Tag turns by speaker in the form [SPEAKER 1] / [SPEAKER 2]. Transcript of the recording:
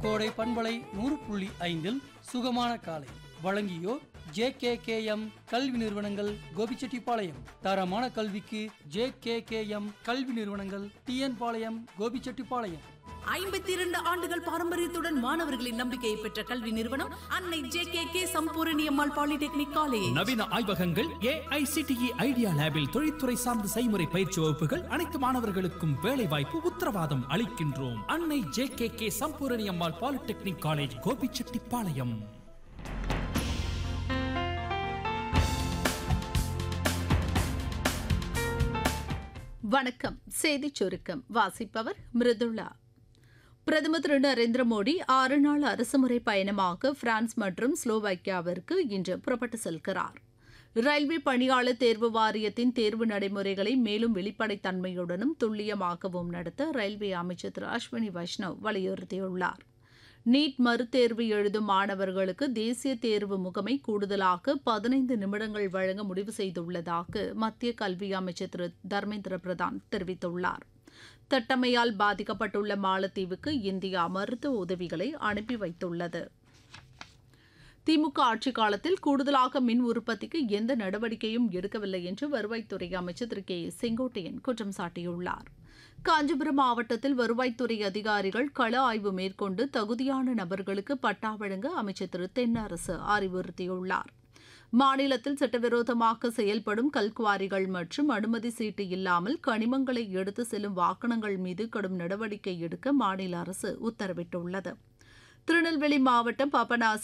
[SPEAKER 1] கோடை பண்பலை நூறு புள்ளி ஐந்தில் சுகமான காலை வழங்கியோர் ஜே கே கே எம் கல்வி நிறுவனங்கள் கோபிச்செட்டிப்பாளையம் தரமான கல்விக்கு ஜே கே கே எம் கல்வி நிறுவனங்கள் டிஎன் பாளையம் கோபிச்செட்டிப்பாளையம்
[SPEAKER 2] ஐம்பத்தி இரண்டு ஆண்டுகள் பாரம்பரியத்துடன் மாணவர்களின் நம்பிக்கையை பெற்ற கல்வி நிறுவனம் Annai J K K Sampoorani Ammal polytechnic college
[SPEAKER 3] நவீன ஆய்வகங்கள் ஏஐசிடிஇ ஐடியா லேபில் தொழில்துறை சார்ந்த செய்முறை பயிற்சி வகுப்புகள் அனைத்து மாணவர்களுக்கும் வேலை வாய்ப்பு உத்தரவாதம் அளிக்கின்றோம் Annai J K K Sampoorani Ammal polytechnic college Gobichettipalayam
[SPEAKER 4] வணக்கம் செய்திச் சுருக்கம் வாசிப்பவர் மிருதுளா பிரதமர் திரு நரேந்திர மோடி ஆறு நாள் அரசுமுறை பயணமாக பிரான்ஸ் மற்றும் ஸ்லோவாக்கியாவிற்கு இன்று புறப்பட்டு செல்கிறார் ரயில்வே பணியாளர் தேர்வு வாரியத்தின் தேர்வு நடைமுறைகளை மேலும் வெளிப்படைத்தன்மையுடனும் துல்லியமாகவும் நடத்த ரயில்வே அமைச்சர் திரு அஸ்வினி வைஷ்ணவ் வலியுறுத்தியுள்ளார் நீட் மறுதேர்வு எழுதும் மாணவர்களுக்கு தேசிய தேர்வு முகமை கூடுதலாக பதினைந்து நிமிடங்கள் வழங்க முடிவு செய்துள்ளதாக மத்திய கல்வி அமைச்சர் திரு தர்மேந்திர பிரதான் தெரிவித்துள்ளார் தட்டமையால் பாதிக்கப்பட்டுள்ள மாலத்தீவுக்கு இந்தியா மருத்துவ உதவிகளை அனுப்பி வைத்துள்ளது திமுக ஆட்சிக் காலத்தில் கூடுதலாக மின் உற்பத்திக்கு எந்த நடவடிக்கையும் எடுக்கவில்லை என்று வருவாய்த்துறை அமைச்சர் திரு கே செங்கோட்டையன் குற்றம் சாட்டியுள்ளார் காஞ்சிபுரம் மாவட்டத்தில் வருவாய்த்துறை அதிகாரிகள் கள ஆய்வு மேற்கொண்டு தகுதியான நபர்களுக்கு பட்டா வழங்க அமைச்சர் திரு தென்னரசு அறிவுறுத்தியுள்ளார் மாநிலத்தில் சட்டவிரோதமாக செயல்படும் கல்குவாரிகள் மற்றும் அனுமதி சீட்டு இல்லாமல் கனிமங்களை எடுத்து செல்லும் வாகனங்கள் மீது கடும் நடவடிக்கை எடுக்க மாநில அரசு உத்தரவிட்டுள்ளது திருநெல்வேலி மாவட்டம் பாபநாசம்